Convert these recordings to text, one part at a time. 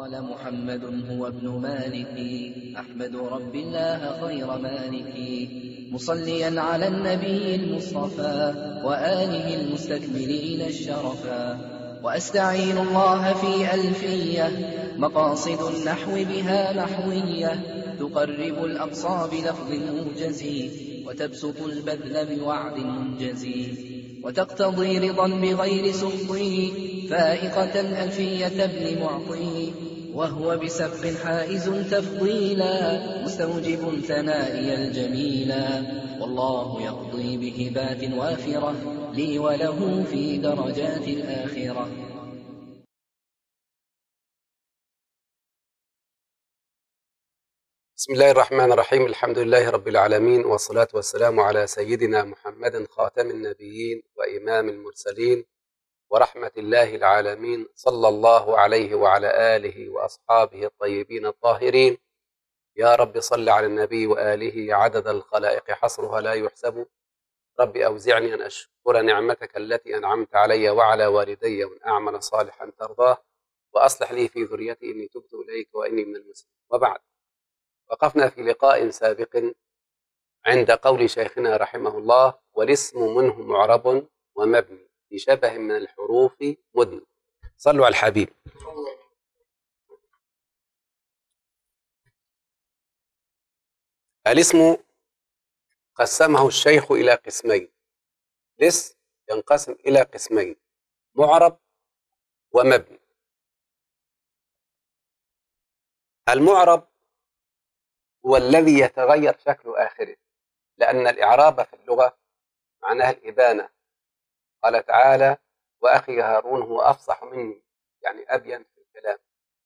قال محمد هو ابن مالك أحمد رب الله خير مالك مصليا على النبي المصطفى وآله المستكملين الشرفا وأستعين الله في ألفية مقاصد النحو بها نحوية تقرب الأقصى بلفظ موجز وتبسط البذل بوعد منجز وتقتضي رضا بغير سخطه فائقة ألفية ابن معطي وهو بسبق حائز تفضيلا مستوجب ثنائي الجميلا والله يقضي بهبات وافرة لي وله في درجات الآخرة بسم الله الرحمن الرحيم الحمد لله رب العالمين والصلاة والسلام على سيدنا محمد خاتم النبيين وإمام المرسلين ورحمة الله العالمين صلى الله عليه وعلى آله وأصحابه الطيبين الطاهرين يا رب صل على النبي وآله عدد الخلائق حصرها لا يحسب رب أوزعني أن أشكر نعمتك التي أنعمت علي وعلى والدي وأن أعمل صالحا ترضاه وأصلح لي في ذريتي إني تبت إليك وإني من المسلمين وبعد وقفنا في لقاء سابق عند قول شيخنا رحمه الله والاسم منه معرب ومبني بشبه من الحروف مدن صلوا على الحبيب الاسم قسمه الشيخ إلى قسمين الاسم ينقسم إلى قسمين معرب ومبني المعرب هو الذي يتغير شكل آخره لأن الإعراب في اللغة معناها الإبانة قال تعالى وأخي هارون هو أفصح مني يعني أبين في الكلام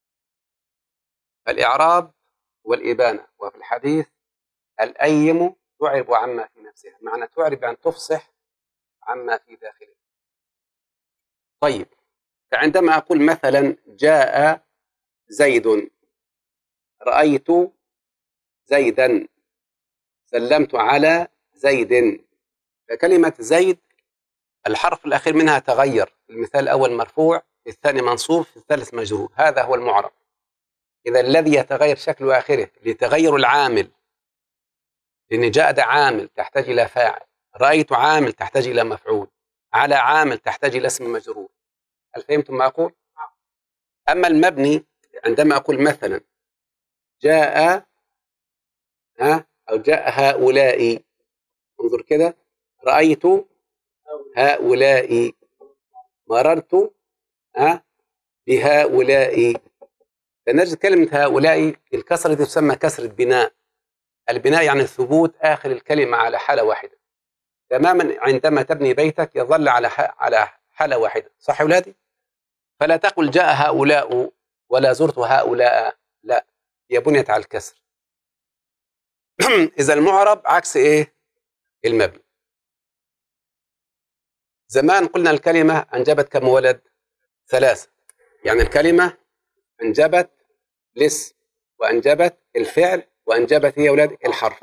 فالإعراب والإبانة وفي الحديث الأيم تعرب عما في نفسها معنى تعرب أن تفصح عما في داخله طيب فعندما أقول مثلا جاء زيد رأيت زيدا سلمت على زيد فكلمة زيد الحرف الأخير منها تغير المثال الأول مرفوع الثاني منصوب في الثالث مجرور هذا هو المعرب إذا الذي يتغير شكل آخره لتغير العامل لأن جاء ده عامل تحتاج إلى فاعل رأيت عامل تحتاج إلى مفعول على عامل تحتاج إلى اسم مجرور هل فهمتم ما أقول؟ أما المبني عندما أقول مثلا جاء ها أو جاء هؤلاء انظر كده رأيت هؤلاء مررت ها بهؤلاء فنجد كلمة هؤلاء الكسرة دي تسمى كسرة بناء البناء يعني ثبوت آخر الكلمة على حالة واحدة تماما عندما تبني بيتك يظل على على حالة واحدة صح أولادي؟ فلا تقل جاء هؤلاء ولا زرت هؤلاء لا هي بنيت على الكسر إذا المعرب عكس إيه؟ المبني زمان قلنا الكلمة أنجبت كم ولد؟ ثلاثة يعني الكلمة أنجبت الاسم وأنجبت الفعل وأنجبت هي أولاد الحرف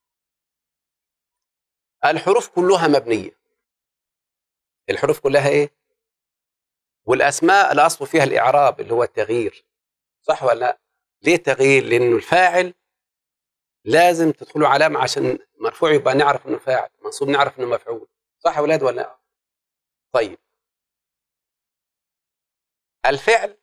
الحروف كلها مبنية الحروف كلها إيه؟ والأسماء الأصل فيها الإعراب اللي هو التغيير صح ولا لا؟ ليه التغيير؟ لأنه الفاعل لازم تدخلوا علامة عشان مرفوع يبقى نعرف انه فاعل منصوب نعرف انه مفعول صح يا ولاد ولا لا طيب الفعل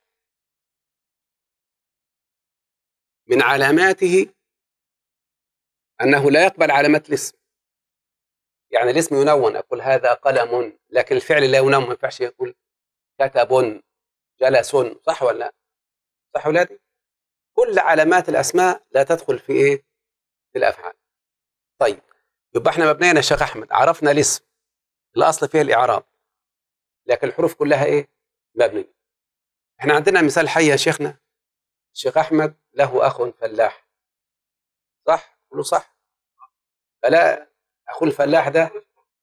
من علاماته انه لا يقبل علامات الاسم يعني الاسم ينون اقول هذا قلم لكن الفعل لا ينون ما ينفعش يقول كتب جلس صح ولا لا صح ولادي كل علامات الاسماء لا تدخل في ايه في الافعال طيب يبقى احنا مبنينا يا شيخ احمد عرفنا الاسم الاصل فيها الاعراب لكن الحروف كلها ايه مبنيه احنا عندنا مثال حي يا شيخنا الشيخ احمد له اخ فلاح صح قولوا صح فلا اخو الفلاح ده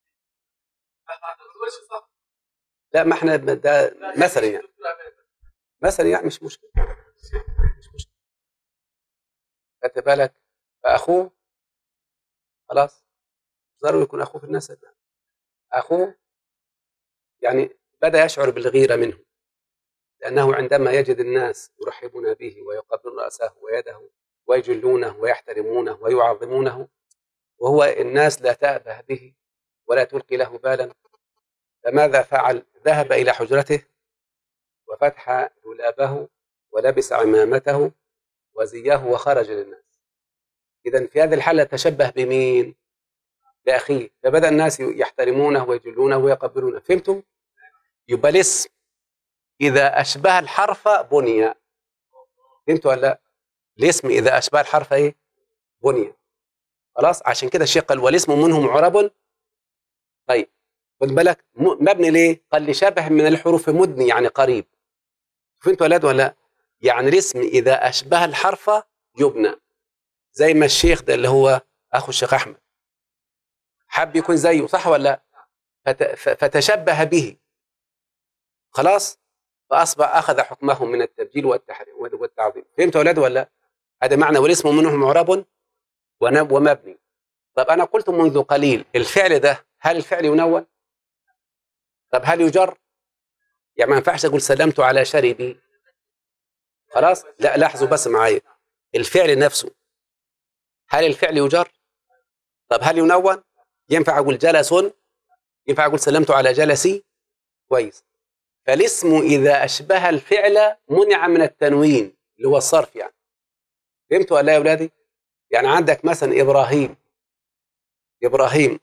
لا ما احنا ده مثلا يعني مثلا يعني مش مشكله مش مشكله خدت بالك فاخوه خلاص ضروري يكون اخوه في النسب اخوه يعني بدا يشعر بالغيره منه لأنه عندما يجد الناس يرحبون به ويقبلون رأسه ويده ويجلونه ويحترمونه ويعظمونه وهو الناس لا تأبه به ولا تلقي له بالا فماذا فعل ذهب إلى حجرته وفتح دولابه ولبس عمامته وزيه وخرج للناس إذا في هذه الحالة تشبه بمين؟ بأخيه فبدأ الناس يحترمونه ويجلونه ويقبلونه فهمتم؟ يبقى الاسم إذا أشبه الحرف بني فهمتوا ولا لا؟ الاسم إذا أشبه الحرف إيه؟ بني خلاص عشان كده الشيخ قال والاسم منه معرب طيب خد بالك مبني ليه؟ قال لشبه من الحروف مدني يعني قريب فهمتوا ولاد ولا لا؟ يعني الاسم إذا أشبه الحرف يبنى زي ما الشيخ ده اللي هو أخو الشيخ أحمد حب يكون زيه صح ولا لا؟ فتشبه به خلاص فأصبح أخذ حكمه من التبجيل والتحريم والتعظيم فهمت يا أولاد ولا هذا معنى والاسم منه معرب ومبني طب أنا قلت منذ قليل الفعل ده هل الفعل ينون طب هل يجر يعني ما ينفعش أقول سلمت على شربي خلاص لا لاحظوا بس معايا الفعل نفسه هل الفعل يجر طب هل ينون ينفع أقول جلس ينفع أقول سلمت على جلسي كويس فالاسم إذا أشبه الفعل منع من التنوين اللي هو الصرف يعني فهمتوا ولا يا أولادي؟ يعني عندك مثلا إبراهيم إبراهيم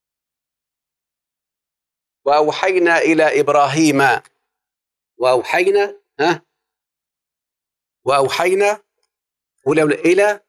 وأوحينا إلى إبراهيم وأوحينا ها وأوحينا إلى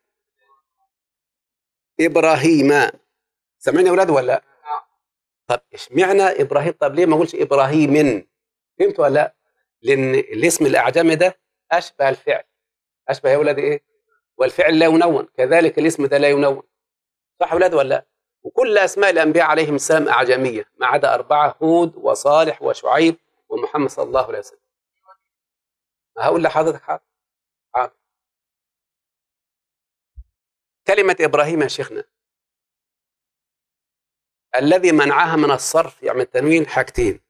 إبراهيم سمعنا يا أولاد ولا طب اشمعنى إبراهيم طب ليه ما أقولش إبراهيم فهمت ولا لا؟ لان الاسم الاعجمي ده اشبه الفعل اشبه يا ولاد ايه؟ والفعل لا ينون كذلك الاسم ده لا ينون صح ولاد ولا لا؟ وكل اسماء الانبياء عليهم السلام اعجميه ما عدا اربعه هود وصالح وشعيب ومحمد صلى الله عليه وسلم هقول لحضرتك حاضر حاضر كلمة إبراهيم يا شيخنا الذي منعها من الصرف يعني التنوين حاجتين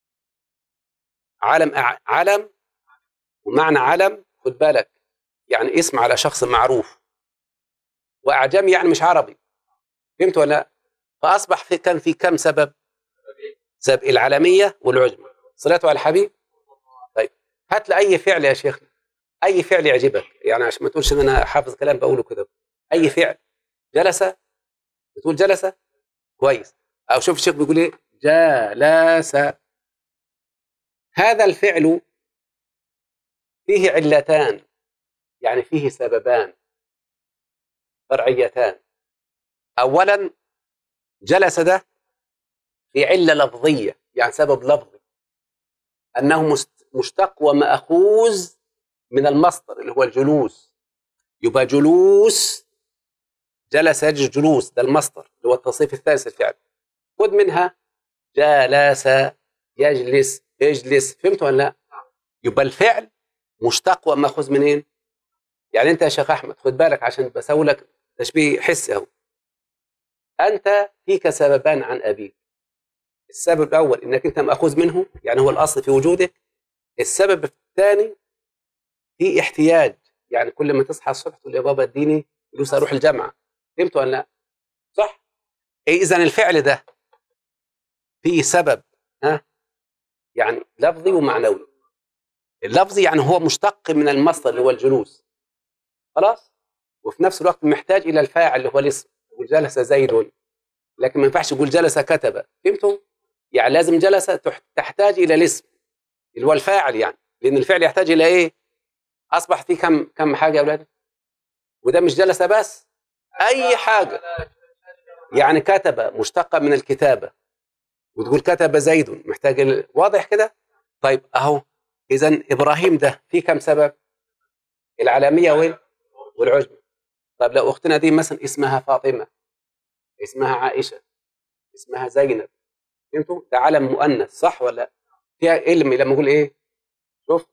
علم علم ومعنى علم خد بالك يعني اسم على شخص معروف واعجمي يعني مش عربي فهمت ولا لا فاصبح في كان في كم سبب سبب العالميه والعجمه صلاته على الحبيب طيب هات لي اي فعل يا شيخ اي فعل يعجبك يعني عشان ما تقولش ان انا حافظ كلام بقوله كده اي فعل جلس بتقول جلس كويس او شوف الشيخ بيقول ايه جلس هذا الفعل فيه علتان يعني فيه سببان فرعيتان اولا جلس ده في عله لفظيه يعني سبب لفظي انه مشتق وماخوذ من المصدر اللي هو الجلوس يبقى جلوس جلس يجلس جلوس ده المصدر اللي هو التصريف الثالث الفعل خذ منها جلس يجلس اجلس فهمت ولا لا؟ يبقى الفعل مشتق وماخوذ منين؟ يعني انت يا شيخ احمد خد بالك عشان بسوي لك تشبيه حسي اهو انت فيك سببان عن ابيك السبب الاول انك انت ماخوذ منه يعني هو الاصل في وجودك السبب الثاني في احتياج يعني كل ما تصحى الصبح تقول يا بابا اديني فلوس اروح الجامعه فهمت ولا لا؟ صح؟ اذا الفعل ده فيه سبب ها يعني لفظي ومعنوي اللفظي يعني هو مشتق من المصدر اللي هو الجلوس خلاص وفي نفس الوقت محتاج الى الفاعل اللي هو الاسم يقول جلس زيد لكن ما ينفعش يقول جلس كتب فهمتم يعني لازم جلس تحتاج الى الاسم اللي هو الفاعل يعني لان الفعل يحتاج الى ايه اصبح في كم كم حاجه يا اولاد وده مش جلس بس اي حاجه يعني كتب مشتقه من الكتابه وتقول كتب زيد محتاج واضح كده طيب اهو اذا ابراهيم ده في كم سبب العالميه وين والعجمه طيب لو اختنا دي مثلا اسمها فاطمه اسمها عائشه اسمها زينب فهمتوا ده علم مؤنث صح ولا فيها علم لما اقول ايه شوف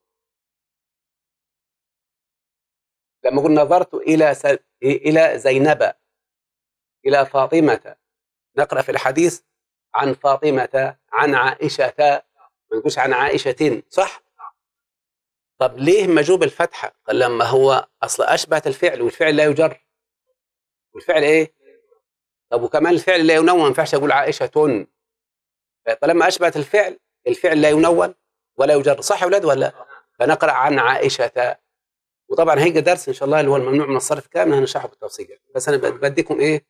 لما اقول نظرت الى س... الى زينب الى فاطمه نقرا في الحديث عن فاطمة عن عائشة ما نقولش عن عائشة صح طب ليه مجوب الفتحه قال لما هو اصل اشبهت الفعل والفعل لا يجر والفعل ايه طب وكمان الفعل لا ينون ما ينفعش اقول عائشه تن طالما اشبهت الفعل الفعل لا ينون ولا يجر صح يا اولاد ولا فنقرا عن عائشه وطبعا هيجي درس ان شاء الله اللي هو الممنوع من الصرف كامل هنشرحه بالتفصيل بس انا بديكم ايه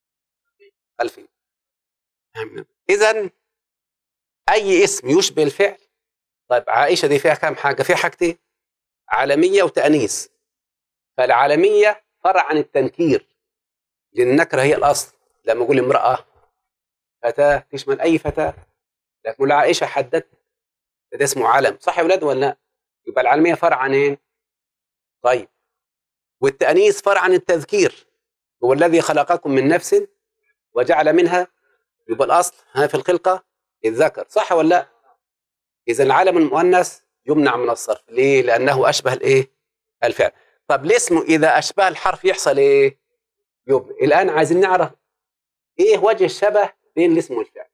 خلفيه اذا اي اسم يشبه الفعل طيب عائشه دي فيها كام حاجه فيها حاجتين عالميه وتانيث فالعالميه فرع عن التنكير لان النكره هي الاصل لما اقول امراه فتاه تشمل اي فتاه لكن عائشه حددت ده اسمه علم صح يا اولاد ولا لا يبقى العالميه فرع عن ايه طيب والتانيث فرع عن التذكير هو الذي خلقكم من نفس وجعل منها يبقى الاصل ها في الخلقه الذكر صح ولا لا اذا العالم المؤنث يمنع من الصرف ليه لانه اشبه الايه الفعل طب الاسم اذا اشبه الحرف يحصل ايه يبقى الان عايزين نعرف ايه وجه الشبه بين الاسم والفعل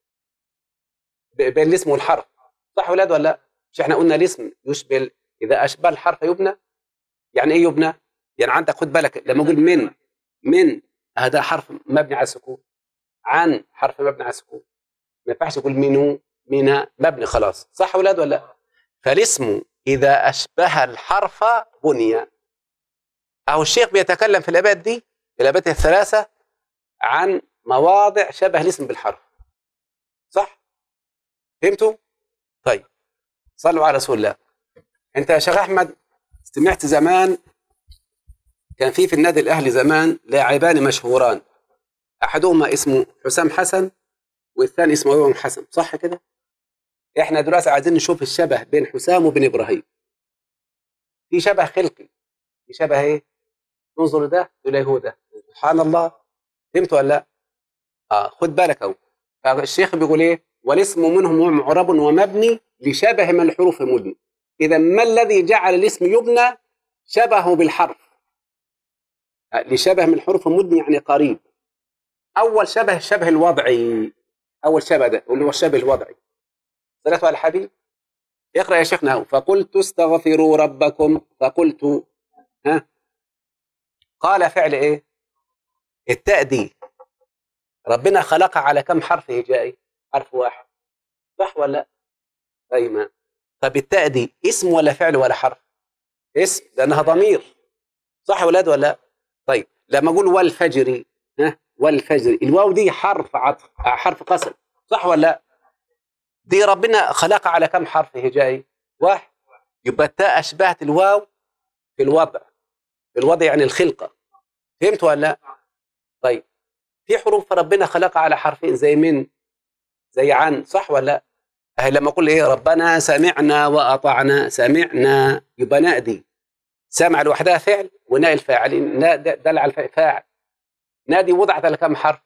بين الاسم والحرف صح ولاد ولا لا مش احنا قلنا الاسم يشبه اذا اشبه الحرف يبنى يعني ايه يبنى يعني عندك خد بالك لما اقول من من هذا حرف مبني على السكون عن حرف مبني على السكون ما ينفعش تقول منو منا مبني خلاص صح ولاد ولا لا فالاسم اذا اشبه الحرف بني اهو الشيخ بيتكلم في الابات دي في الابات الثلاثه عن مواضع شبه الاسم بالحرف صح فهمتوا طيب صلوا على رسول الله انت يا شيخ احمد سمعت زمان كان في في النادي الاهلي زمان لاعبان مشهوران احدهما اسمه حسام حسن والثاني اسمه ابراهيم حسن صح كده احنا دلوقتي عايزين نشوف الشبه بين حسام وبين ابراهيم في شبه خلقي في شبه ايه انظر ده تلاقي هو ده سبحان الله فهمت ولا لا اه خد بالك اهو الشيخ بيقول ايه والاسم منهم معرب ومبني لشبه من الحروف مبني اذا ما الذي جعل الاسم يبنى شبهه بالحرف لشبه من الحروف مبني يعني قريب اول شبه الشبه الوضعي اول شبه ده اللي هو الشبه الوضعي صلاه على الحبيب اقرا يا شيخنا هو فقلت استغفروا ربكم فقلت ها قال فعل ايه التاء دي ربنا خلقها على كم حرف هجائي حرف واحد صح ولا لا ايوه طب التاء دي اسم ولا فعل ولا حرف اسم لانها ضمير صح ولاد ولا لا طيب لما اقول والفجر ها والفجر الواو دي حرف عطف حرف قسم صح ولا لا دي ربنا خلقها على كم حرف هجائي واحد يبقى التاء اشبهت الواو في الوضع في الوضع يعني الخلقه فهمت ولا لا طيب في حروف ربنا خلقها على حرفين زي من زي عن صح ولا لا أهي لما اقول ايه ربنا سمعنا واطعنا سمعنا يبقى نادي سمع لوحدها فعل وناء الفاعل دل على فاعل نادي وضعت على كم حرف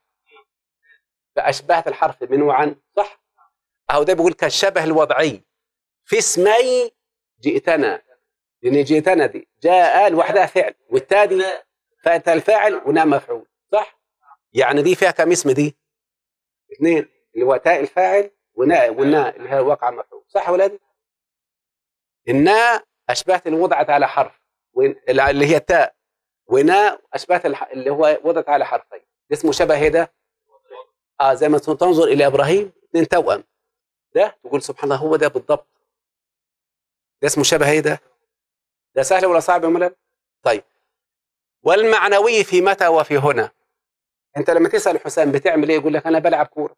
فاشبهت الحرف من وعن صح اهو ده بيقول كالشبه الوضعي في اسمي جئتنا لان جئتنا دي جاء لوحدها فعل والتالي فات الفاعل وناء مفعول صح يعني دي فيها كم اسم دي اثنين اللي هو تاء الفاعل وناء والناء اللي هي وقع مفعول صح يا ولادي الناء اشبهت اللي وضعت على حرف اللي هي التاء وناء اشبهت اللي هو وضعت على حرفين اسمه شبه ايه ده اه زي ما تنظر الى ابراهيم اثنين توأم ده تقول سبحان الله هو ده بالضبط ده اسمه شبه ايه ده ده سهل ولا صعب يا مولانا طيب والمعنوي في متى وفي هنا انت لما تسال حسام بتعمل ايه يقول لك انا بلعب كوره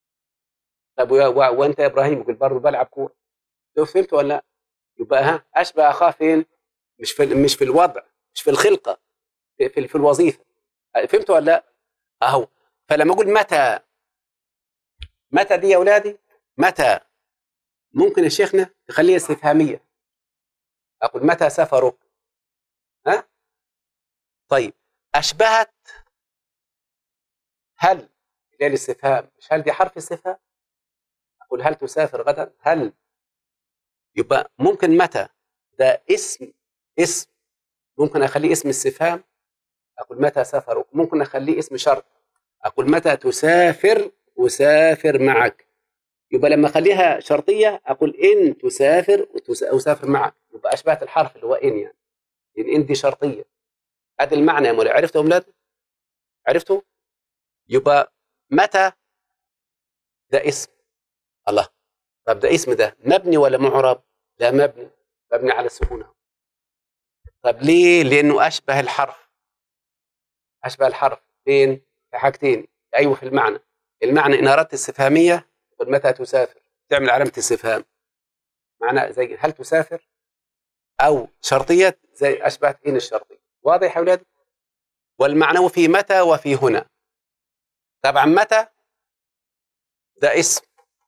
طب وانت يا ابراهيم يقول برضه بلعب كوره لو فهمت ولا لا يبقى ها اشبه اخاه فين مش في مش في الوضع مش في الخلقه في, في, في الوظيفه فهمت ولا لا اهو فلما اقول متى متى دي يا اولادي متى ممكن يا شيخنا تخليها استفهاميه اقول متى سفرك ها طيب اشبهت هل اللي الاستفهام مش هل دي حرف استفهام اقول هل تسافر غدا هل يبقى ممكن متى ده اسم اسم ممكن اخليه اسم استفهام اقول متى سفرك ممكن اخليه اسم شرط اقول متى تسافر اسافر معك يبقى لما اخليها شرطيه اقول ان تسافر اسافر معك يبقى اشبهت الحرف اللي هو ان يعني ان ان دي شرطيه هذا المعنى يا مولاي عرفتوا يا اولاد عرفتوا يبقى متى ده اسم الله طب ده اسم ده مبني ولا معرب لا مبني مبني على السكون طب ليه لانه اشبه الحرف اشبه الحرف فين في حاجتين ايوه في المعنى المعنى ان اردت استفهاميه قل متى تسافر تعمل علامه استفهام معنى زي هل تسافر او شرطيه زي اشبهت ان الشرطيه واضح يا اولاد والمعنى في متى وفي هنا طبعا متى ده اسم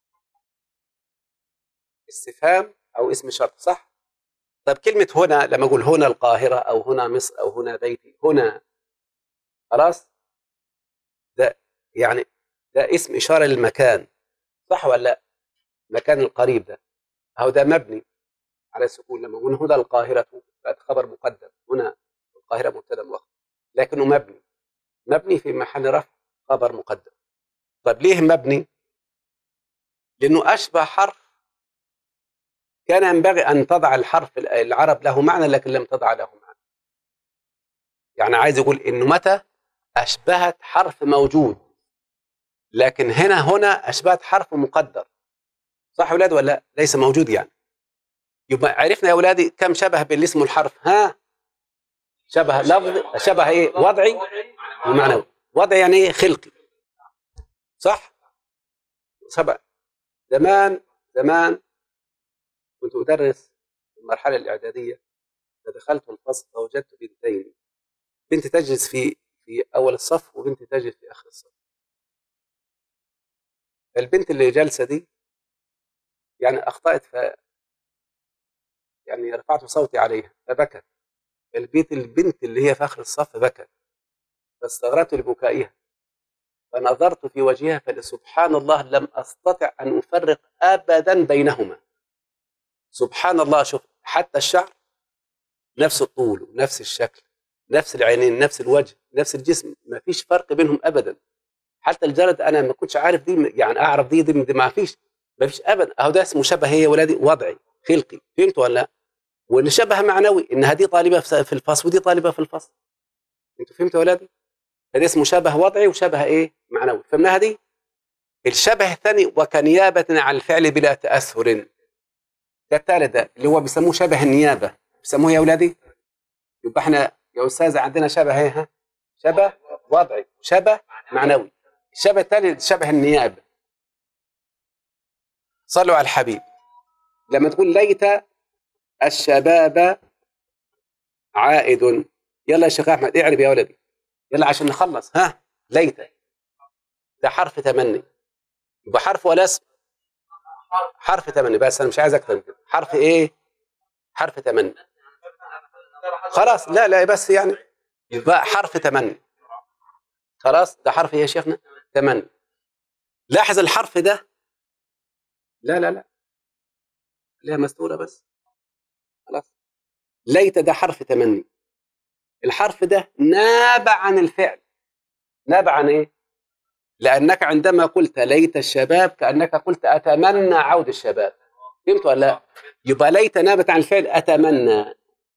استفهام او اسم شرط صح طب كلمه هنا لما اقول هنا القاهره او هنا مصر او هنا بيتي هنا خلاص ده يعني ده اسم اشاره للمكان صح ولا لا المكان القريب ده هو ده مبني على السكون لما اقول هنا القاهره بقت خبر مقدم هنا القاهره مبتدا مؤخر لكنه مبني مبني في محل رفع خبر مقدم طيب ليه مبني لانه اشبه حرف كان ينبغي ان تضع الحرف العرب له معنى لكن لم تضع له معنى يعني عايز يقول انه متى اشبهت حرف موجود لكن هنا هنا اشبهت حرف مقدر صح يا اولاد ولا لا ليس موجود يعني يبقى عرفنا يا اولادي كم شبه بالاسم والحرف ها شبه لفظ شبه ايه وضعي ومعنوي وضعي يعني ايه خلقي صح سبع زمان زمان كنت أدرس في المرحلة الإعدادية فدخلت الفصل فوجدت بنتين بنت تجلس في في أول الصف وبنت تجلس في آخر الصف البنت اللي جالسة دي يعني أخطأت ف يعني رفعت صوتي عليها فبكت البيت البنت اللي هي في آخر الصف بكت فاستغربت لبكائها فنظرت في وجهها فسبحان الله لم أستطع أن أفرق أبدا بينهما سبحان الله شوف حتى الشعر نفس الطول ونفس الشكل نفس العينين نفس الوجه نفس الجسم ما فيش فرق بينهم ابدا حتى الجلد انا ما كنتش عارف دي يعني اعرف دي دي, دي ما فيش ما فيش ابدا اهو ده اسمه شبه هي ولادي وضعي خلقي فهمت ولا لا؟ واللي شبه معنوي ان هذه طالبه في الفصل ودي طالبه في الفصل انتوا فهمتوا يا ولادي؟ هذا اسمه شبه وضعي وشبه ايه؟ معنوي فهمناها دي؟ الشبه الثاني وكنيابة عن الفعل بلا تأثر ده الثالث ده اللي هو بيسموه شبه النيابه بيسموه يا اولادي يبقى احنا يا استاذ عندنا شبه ايه ها شبه وضعي شبه معنوي الشبه الثالث شبه النيابه صلوا على الحبيب لما تقول ليت الشباب عائد يلا يا شيخ احمد اعرف يا ولدي يلا عشان نخلص ها ليت ده حرف تمني يبقى حرف ولا اسم حرف تمني بس انا مش عايز اكتر من كده حرف ايه حرف تمني خلاص لا لا بس يعني يبقى حرف تمني خلاص ده حرف ايه يا شيخنا تمني لاحظ الحرف ده لا لا لا ليها مستوره بس خلاص ليت ده حرف تمني الحرف ده نابع عن الفعل نابع عن ايه لأنك عندما قلت ليت الشباب كأنك قلت أتمنى عود الشباب فهمت ولا لا؟ يبقى ليت نابت عن الفعل أتمنى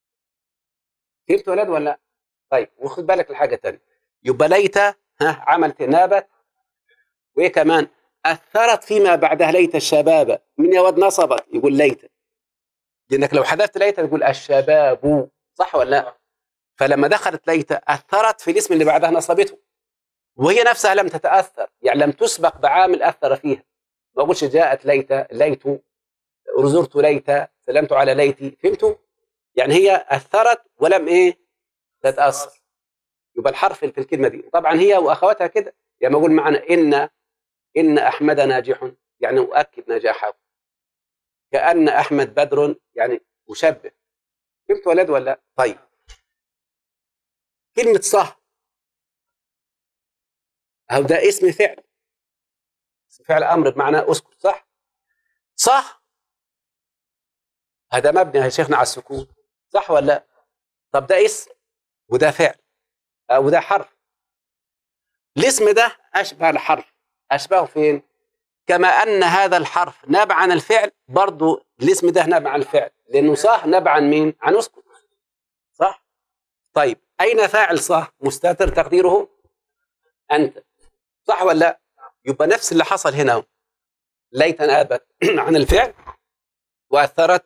فهمت ولاد ولا لا؟ طيب وخد بالك الحاجة الثانية يبقى ليت ها عملت نابت وإيه كمان أثرت فيما بعدها ليت الشباب من يا واد نصبت يقول ليت لأنك لو حذفت ليت تقول الشباب صح ولا لا؟ فلما دخلت ليت أثرت في الاسم اللي بعدها نصبته وهي نفسها لم تتاثر يعني لم تسبق بعامل اثر فيها ما اقولش جاءت ليت ليت زرت ليت سلمت على ليتي فهمتوا يعني هي اثرت ولم ايه تتاثر يبقى الحرف في الكلمه دي طبعا هي واخواتها كده يعني ما اقول معنا ان ان احمد ناجح يعني اؤكد نجاحه كان احمد بدر يعني اشبه فهمت ولد ولا طيب كلمه صح أو ده اسم فعل اسم فعل أمر بمعنى أسكت صح صح هذا مبني يا شيخنا على السكون صح ولا لا طب ده اسم وده فعل وده حرف الاسم ده أشبه الحرف أشبهه فين كما أن هذا الحرف نابع عن الفعل برضو الاسم ده نابع عن الفعل لأنه صح نابع عن مين؟ عن اسكت صح؟ طيب أين فاعل صح؟ مستتر تقديره أنت صح ولا لا؟ يبقى نفس اللي حصل هنا ليت نابت عن الفعل وأثرت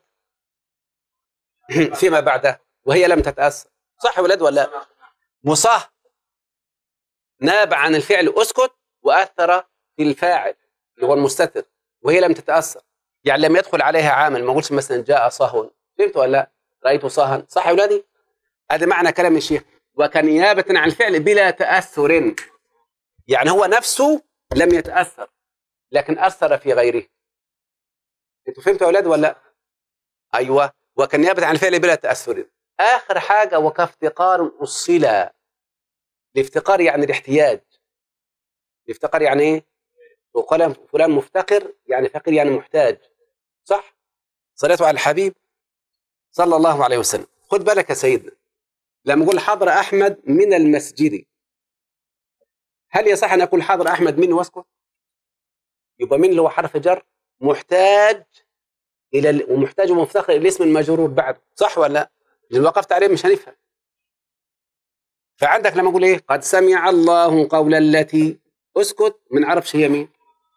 فيما بعده وهي لم تتأثر صح يا ولد ولا لا؟ مصاه ناب عن الفعل اسكت واثر في الفاعل اللي هو المستتر وهي لم تتاثر يعني لم يدخل عليها عامل ما قلتش مثلا جاء صهو فهمت ولا لا؟ رايت صهوا صح يا اولادي؟ هذا معنى كلام الشيخ وكنيابه عن الفعل بلا تاثر يعني هو نفسه لم يتاثر لكن اثر في غيره انتوا فهمتوا يا اولاد ولا لا؟ ايوه وكنيابه عن الفعل بلا تاثر اخر حاجه وكافتقار اصلا الافتقار يعني الاحتياج الافتقار يعني ايه وقال فلان مفتقر يعني فقير يعني محتاج صح صلاة على الحبيب صلى الله عليه وسلم خد بالك يا سيدنا لما اقول حضر احمد من المسجد هل يصح ان اقول حضر احمد من واسكت يبقى من اللي هو حرف جر محتاج الى ال... ومحتاج ومفتقر الاسم المجرور بعده صح ولا لا؟ لو وقفت عليه مش هنفهم فعندك لما اقول ايه قد سمع الله قول التي اسكت ما نعرفش هي مين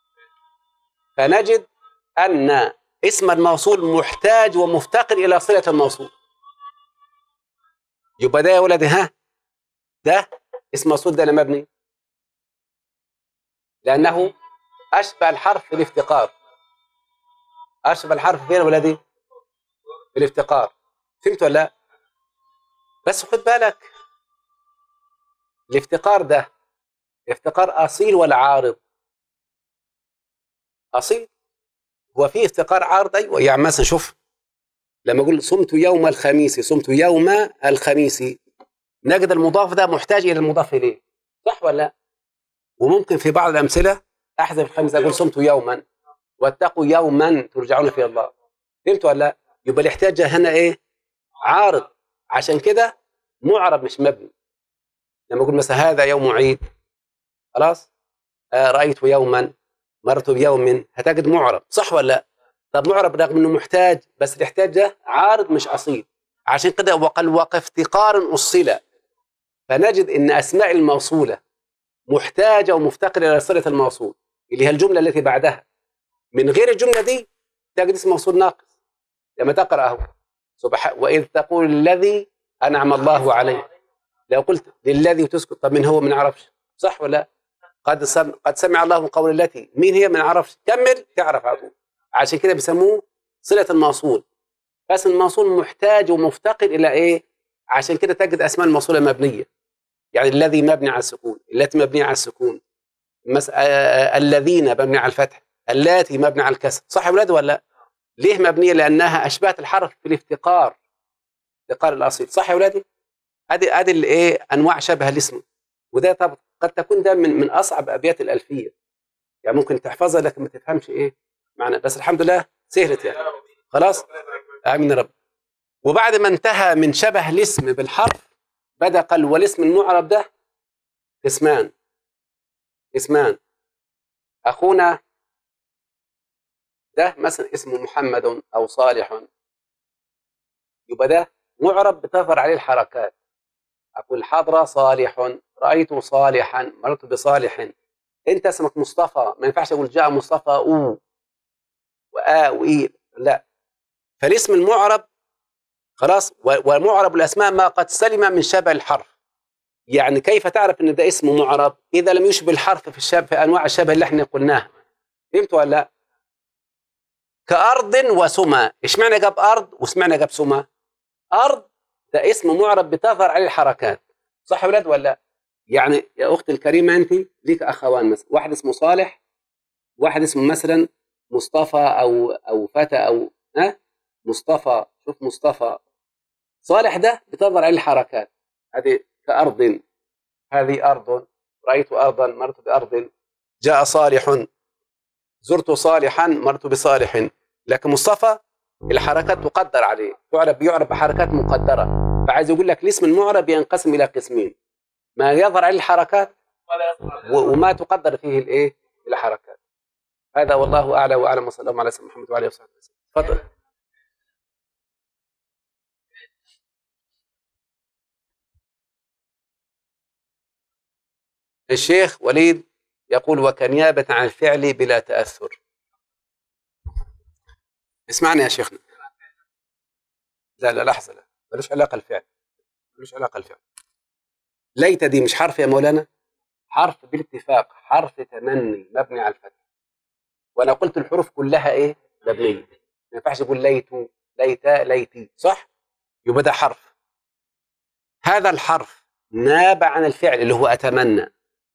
فنجد ان اسم الموصول محتاج ومفتقر الى صله الموصول يبقى ده يا ولدي ها ده اسم موصول ده اللي مبني لانه اشبه الحرف في الافتقار اشبه الحرف فين يا ولدي في الافتقار فهمت ولا لا بس خد بالك الافتقار ده افتقار اصيل ولا عارض اصيل هو في افتقار عارض ايوه يعني مثلا شوف لما اقول صمت يوم الخميس صمت يوم الخميس نجد المضاف ده محتاج الى المضاف اليه صح ولا لا وممكن في بعض الامثله احذف الخميس اقول صمت يوما واتقوا يوما ترجعون فيه الله فهمت ولا لا يبقى الاحتياج هنا ايه عارض عشان كده معرب مش مبني لما اقول مثلا هذا يوم عيد خلاص آه رايت يوما مررت بيوم هتجد معرب صح ولا لا طب معرب رغم انه محتاج بس الاحتياج ده عارض مش اصيل عشان كده وقال وقف افتقار اصل فنجد ان اسماء الموصوله محتاجه ومفتقره الى صله الموصول اللي هي الجمله التي بعدها من غير الجمله دي تجد اسم موصول ناقص لما تقراه سبحان واذ تقول الذي انعم الله عليه لو قلت للذي وتسكت طب من هو ما نعرفش صح ولا قد سم قد سمع الله قول التي مين هي ما نعرفش كمل تعرف على طول عشان كده بيسموه صله الموصول بس الموصول محتاج ومفتقر الى ايه عشان كده تجد اسماء الموصوله مبنيه يعني الذي مبني على السكون التي مبنيه على السكون مس... آه الذين مبني على الفتح اللاتي مبني على الكسر صح يا ولاد ولا لا ليه مبنيه لانها اشبهت الحرف في الافتقار افتقار الاصيل صح يا ولادي ادي ادي الايه انواع شبه الاسم وده طب قد تكون ده من من اصعب ابيات الالفيه يعني ممكن تحفظها لكن ما تفهمش ايه معنى بس الحمد لله سهلت يعني خلاص امين يا رب وبعد ما انتهى من شبه الاسم بالحرف بدا قال والاسم المعرب ده اسمان اسمان اخونا ده مثلا اسمه محمد او صالح يبقى ده معرب بتظهر عليه الحركات أقول حضر صالح رأيت صالحا مررت بصالح أنت اسمك مصطفى ما ينفعش أقول جاء مصطفى أو وآ وإي لا فالاسم المعرب خلاص ومعرب الأسماء ما قد سلم من شبه الحرف يعني كيف تعرف أن ده اسم معرب إذا لم يشبه الحرف في الشبه في أنواع الشبه اللي احنا قلناها فهمت ولا لا؟ كأرض وسمى إيش معنى جاب أرض وسمعنا جاب سمى أرض ده اسم معرب بتظهر عليه الحركات صح يا ولاد ولا يعني يا اختي الكريمه انت ليك اخوان مثلا واحد اسمه صالح واحد اسمه مثلا مصطفى او او فتى او ها مصطفى شوف مصطفى صالح ده بتظهر عليه الحركات هذه كأرض هذه أرض رأيت أرضا مرت بأرض جاء صالح زرت صالحا مرت بصالح لكن مصطفى الحركات تقدر عليه يعرب يعرب بحركات مقدرة فعايز يقول لك الاسم المعرب ينقسم إلى قسمين ما يظهر عليه الحركات وما تقدر فيه الايه الحركات هذا والله اعلى واعلم وصلى الله على سيدنا محمد وعلى اله وصحبه وسلم تفضل الشيخ وليد يقول وكنيابة عن الفعل بلا تأثر اسمعني يا شيخنا لا لا لحظة لا ملوش علاقة الفعل ملوش علاقة الفعل ليت دي مش حرف يا مولانا حرف بالاتفاق حرف تمني مبني على الفتح وانا قلت الحروف كلها ايه مبنيه ما ينفعش اقول ليت ليتا ليتي صح يبقى ده حرف هذا الحرف ناب عن الفعل اللي هو اتمنى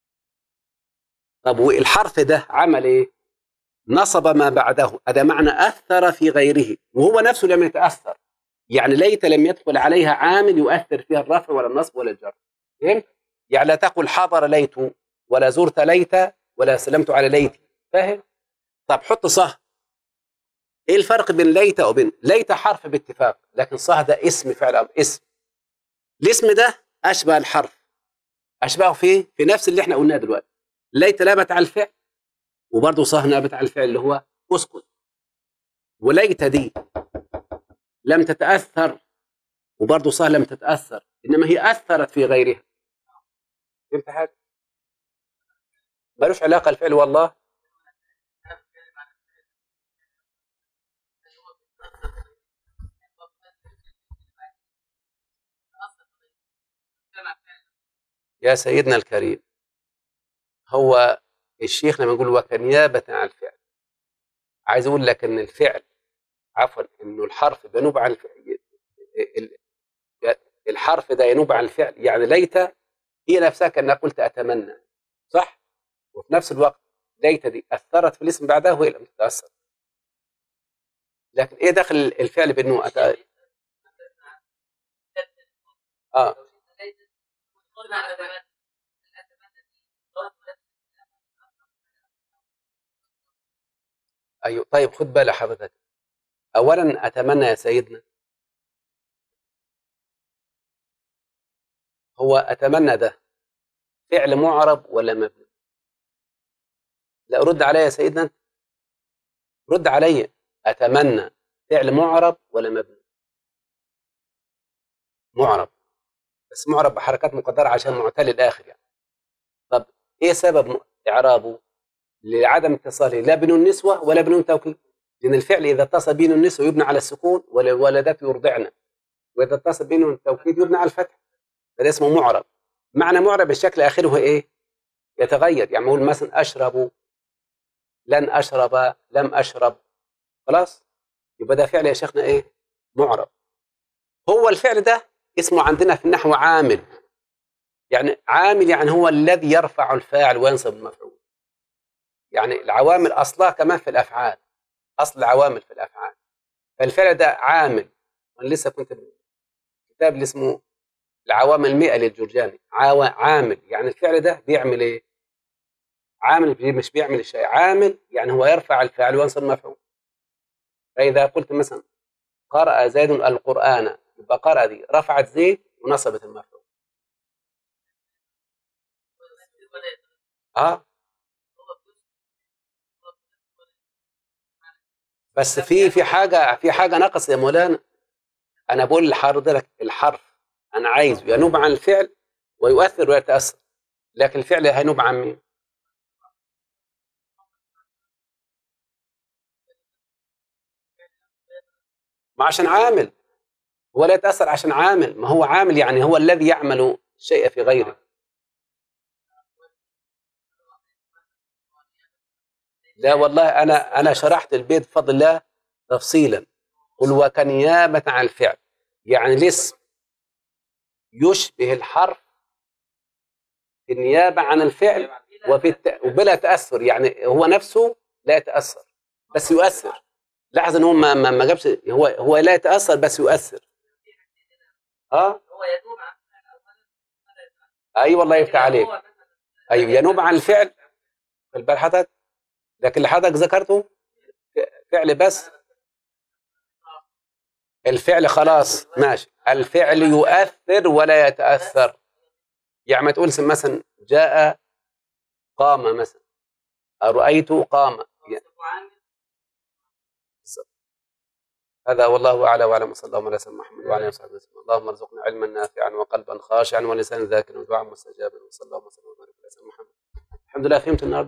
طب والحرف ده عمل ايه نصب ما بعده هذا معنى اثر في غيره وهو نفسه لم يتاثر يعني ليت لم يدخل عليها عامل يؤثر فيها الرفع ولا النصب ولا الجر فهمت يعني لا تقل حضر ليت ولا زرت ليت ولا سلمت على ليت فاهم طب حط صه ايه الفرق بين ليت وبين ليت حرف باتفاق لكن صه ده اسم فعل امر اسم الاسم ده اشبه الحرف اشبهه في في نفس اللي احنا قلناه دلوقتي ليت نابت على الفعل وبرضه صه نابت على الفعل اللي هو اسكت وليت دي لم تتاثر وبرضه صه لم تتاثر انما هي اثرت في غيرها فهمت حاجه ملوش علاقه الفعل والله يا سيدنا الكريم هو الشيخ لما يقول وكنيابة عن الفعل عايز اقول لك ان الفعل عفوا انه الحرف بينوب عن الفعل الحرف ده ينوب عن الفعل يعني ليت هي نفسها كانها قلت اتمنى صح وفي نفس الوقت ليت دي اثرت في الاسم بعدها وهي لم تتاثر لكن ايه دخل الفعل بانه أت... اه ايوه طيب خد بالك حضرتك اولا اتمنى يا سيدنا هو اتمنى ده فعل معرب ولا مبني لا رد عليا يا سيدنا رد عليا اتمنى فعل معرب ولا مبني معرب بس معرب بحركات مقدره عشان معتل الاخر يعني طب ايه سبب اعرابه لعدم اتصاله لا بنون نسوه ولا بنون توكيد لان الفعل اذا اتصل بنون النسوه يبنى على السكون والولدات يرضعن واذا اتصل بنون التوكيد يبنى على الفتح فده اسمه معرب معنى معرب الشكل اخره ايه يتغير يعني اقول مثلا اشرب لن اشرب لم اشرب خلاص يبقى ده فعل يا شيخنا ايه معرب هو الفعل ده اسمه عندنا في النحو عامل يعني عامل يعني هو الذي يرفع الفاعل وينصب المفعول يعني العوامل اصلها كمان في الافعال اصل العوامل في الافعال فالفعل ده عامل انا لسه كنت كتاب اللي اسمه العوامل المئة للجرجاني عامل يعني الفعل ده بيعمل ايه عامل مش بيعمل الشيء عامل يعني هو يرفع الفاعل وينصب المفعول فاذا قلت مثلا قرأ زيد القرآن يبقى قرأ دي رفعت زيد ونصبت المفعول اه بس في في حاجه في حاجه نقص يا مولانا انا بقول لحضرتك الحرف انا عايزه ينوب عن الفعل ويؤثر ويتاثر لكن الفعل هينوب عن مين؟ ما عشان عامل هو لا يتاثر عشان عامل ما هو عامل يعني هو الذي يعمل الشيء في غيره لا والله انا انا شرحت البيت بفضل الله تفصيلا قل وكنيابة عن الفعل يعني الاسم يشبه الحرف في النيابة عن الفعل وفي الت... وبلا تأثر يعني هو نفسه لا يتأثر بس يؤثر لاحظ ان هو ما ما ما جابش هو هو لا يتأثر بس يؤثر اه ايوه الله يفتح عليك ايوه ينوب عن الفعل خد بال حضرتك لكن اللي حضرتك ذكرته فعل بس الفعل خلاص ماشي الفعل يؤثر ولا يتأثر يعني ما تقول مثلا جاء قام مثلا رأيت قام هذا والله اعلى واعلم وصلى الله على سيدنا محمد وعلى اله وصحبه وسلم اللهم ارزقنا علما نافعا وقلبا خاشعا ولسانا ذاكرا ودعاء مستجابا وصلى الله وسلم وبارك على سيدنا محمد الحمد لله فهمت النهارده